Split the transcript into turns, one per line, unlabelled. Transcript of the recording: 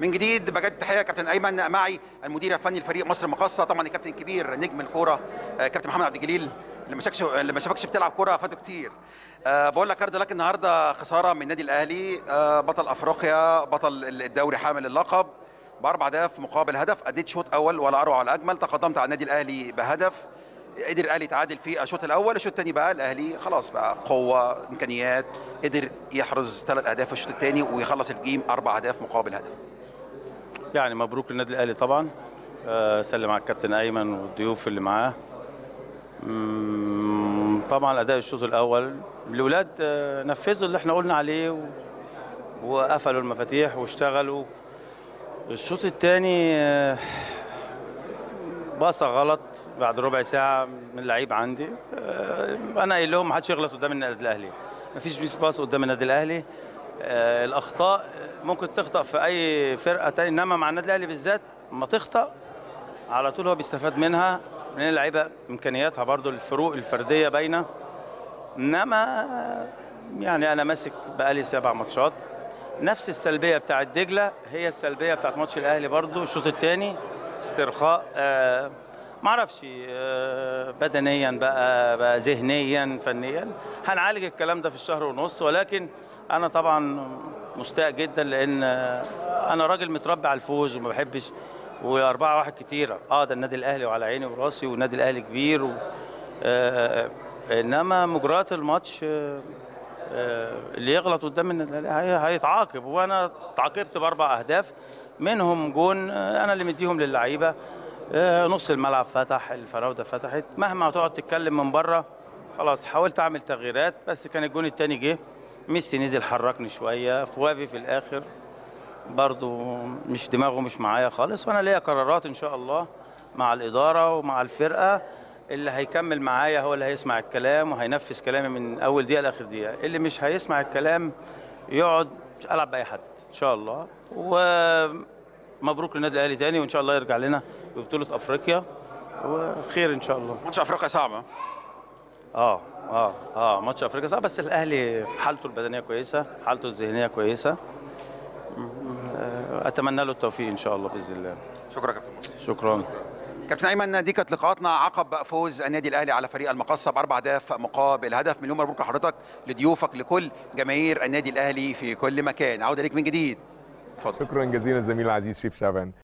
من جديد بجد تحيه كابتن ايمن معي المدير الفني لفريق مصر المقاصه طبعا الكابتن الكبير نجم الكوره آه، كابتن محمد عبد الجليل اللي ما شافكش اللي ما شافكش بتلعب كوره فاتوا كتير أه بقول لك ارض لك النهارده خساره من النادي الاهلي أه بطل افريقيا بطل الدوري حامل اللقب باربع اهداف مقابل هدف اديت شوط اول ولا اروع ولا اجمل تقدمت على النادي الاهلي بهدف قدر الاهلي يتعادل في الشوط الاول الشوط الثاني بقى الاهلي خلاص بقى قوه امكانيات قدر يحرز ثلاث اهداف في الشوط الثاني ويخلص الجيم اربع اهداف مقابل هدف
يعني مبروك للنادي الاهلي طبعا آه، سلم على الكابتن ايمن والضيوف اللي معاه مم، طبعا اداء الشوط الاول الاولاد آه، نفذوا اللي احنا قلنا عليه و... وقفلوا المفاتيح واشتغلوا الشوط الثاني باصه غلط بعد ربع ساعه من اللعيب عندي آه، انا قايل لهم ما حدش يغلط قدام النادي الاهلي مفيش بيس باص قدام النادي الاهلي آه، الاخطاء ممكن تخطا في اي فرقه تاني انما مع النادي الاهلي بالذات ما تخطا على طول هو بيستفاد منها من اللعيبه امكانياتها برضو الفروق الفرديه باينه انما يعني انا ماسك بقالي سبع ماتشات نفس السلبيه بتاعت دجله هي السلبيه بتاعت ماتش الاهلي برضو الشوط الثاني استرخاء آه معرفش آه بدنيا بقى, بقى ذهنيا فنيا هنعالج الكلام ده في الشهر ونص ولكن انا طبعا مستاء جدا لان آه، انا راجل متربي على الفوز وما بحبش وأربعة واحد كتيرة اه ده النادي الأهلي وعلى عيني وراسي والنادي الأهلي كبير و... آه إنما مجريات الماتش آه آه اللي يغلط قدام النادي الأهلي هي- هيتعاقب وأنا تعاقبت بأربع أهداف منهم جون آه أنا اللي مديهم للعيبة آه نص الملعب فتح الفراودة فتحت مهما هتقعد تتكلم من بره خلاص حاولت أعمل تغييرات بس كان الجون التاني جه ميسي نزل حركني شوية فوافي في الآخر برضو مش دماغه مش معايا خالص وانا ليا قرارات ان شاء الله مع الاداره ومع الفرقه اللي هيكمل معايا هو اللي هيسمع الكلام وهينفذ كلامي من اول دقيقه لاخر دقيقه اللي مش هيسمع الكلام يقعد العب باي حد ان شاء الله ومبروك للنادي الاهلي تاني وان شاء الله يرجع لنا ببطوله افريقيا وخير ان شاء الله
ماتش افريقيا صعبه
اه اه اه ماتش افريقيا صعب بس الاهلي حالته البدنيه كويسه حالته الذهنيه كويسه آه، اتمنى له التوفيق ان شاء الله باذن الله
شكرا يا كابتن مصر
شكرا
كابتن ايمن دي كانت لقاءاتنا عقب فوز النادي الاهلي على فريق المقصه باربع اهداف مقابل هدف مليون مبروك لحضرتك لضيوفك لكل جماهير النادي الاهلي في كل مكان عوده ليك من جديد اتفضل
شكرا جزيلا الزميل العزيز شيف شعبان